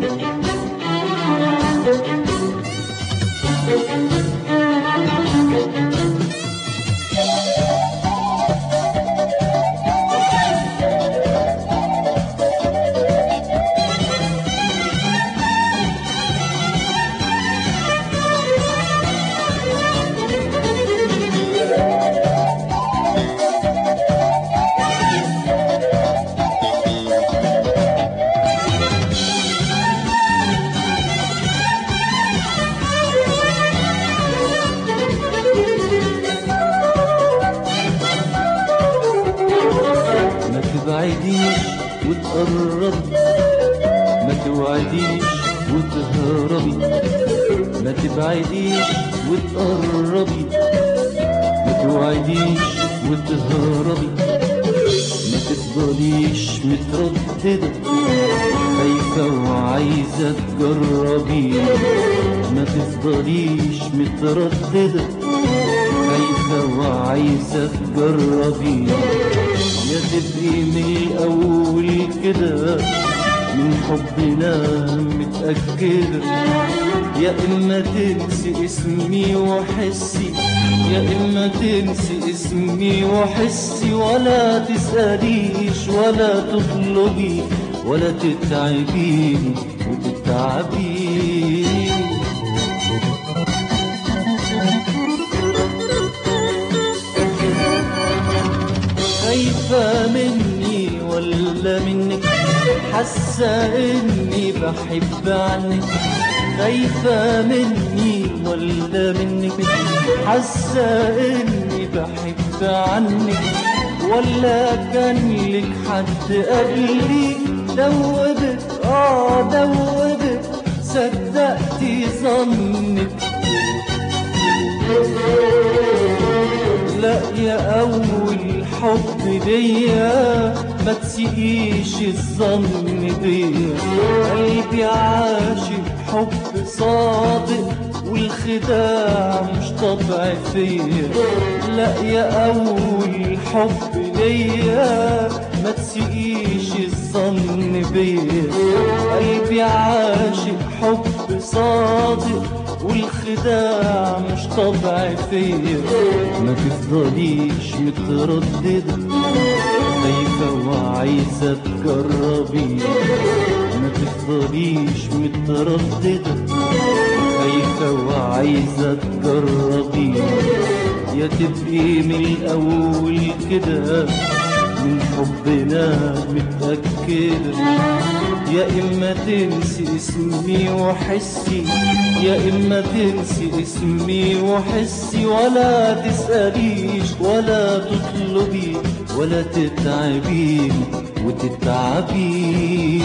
ما تبعديش وتقربي ما توعديش وتهربي ما تبعديش وتقربي ما توعديش وتهربي ما تفضليش مترددة خايفة وعايزة تجربي ما تفضليش مترددة خايفة وعايزة تجربي يا تبقي من الأول كده من حبنا متأكدة يا إما تنسي اسمي وحسي يا إما تنسي اسمي وحسي ولا تسأليش ولا تطلبي ولا تتعبيني وتتعبيني خايفة مني ولا منك حاسة إني بحب عنك خايفة مني ولا منك حاسة إني بحب عنك ولا كان لك حد قبلي دوبك آه دوبك صدقتي ظنك لا يا أول حب ليا ما تسيئيش الظن بيا قلبي عاشق حب صادق والخداع مش طبع فيا لا يا أول حب ليا ما تسيئيش الظن بيا قلبي عاشق حب صادق والخداع مش طبع فيا ما تفضليش مترددة خايفة وعايزة تجربي ما تفضليش مترددة خايفة وعايزة تجربي يا تبقي من الأول كده من حبنا متأكدة يا إما تنسي اسمي وحسي يا إما تنسي اسمي وحسي ولا تسأليش ولا تطلبي ولا تتعبيني وتتعبي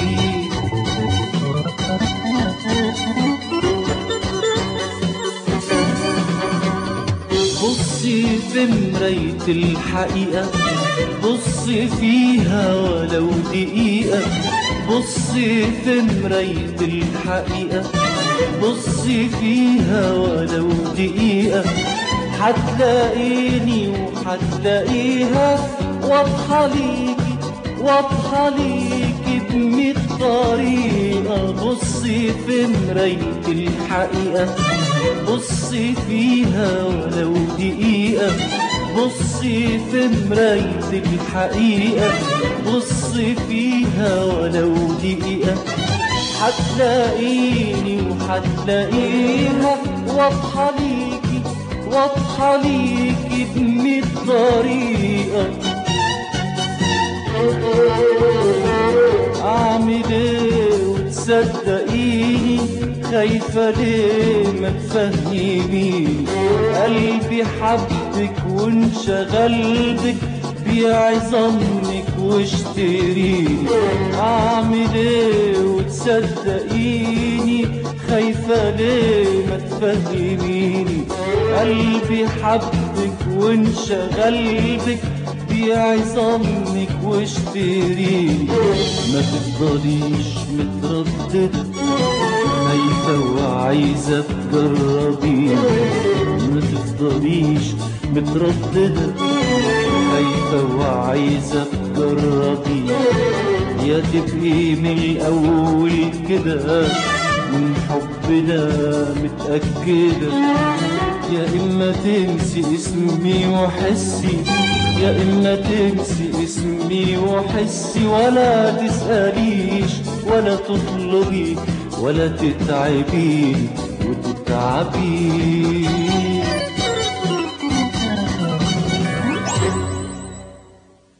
بصي في مراية الحقيقة بصي فيها ولو دقيقة بصي في مراية الحقيقة بصي فيها ولو دقيقة هتلاقيني وهتلاقيها واضحة ليكي واضحة ليكي بمية طريقة بصي في مراية الحقيقة بصي فيها ولو دقيقة بصي في مراية الحقيقة بصي فيها ولو دقيقة هتلاقيني وهتلاقيها واضحة ليكي واضحة ليكي بمية طريقة أعمل إيه وتصدقيني خايفة ليه ما تفهميني قلبي حبك وانشغل بك بيع ظنك واشتريني أعمل إيه وتصدقيني خايفة ليه ما تفهميني قلبي حبك وانشغل بك بيع ظنك واشتريني ما تفضليش مترددة خايفة وعايزة تجربي ما تفضليش مترددة خايفة وعايزة تجربي يا تبقي من الأول كده من حبنا متأكدة يا إما تنسي اسمي وحسي يا إما تنسي اسمي وحسي ولا تسأليش ولا تطلبي ولا تتعبي وتتعبي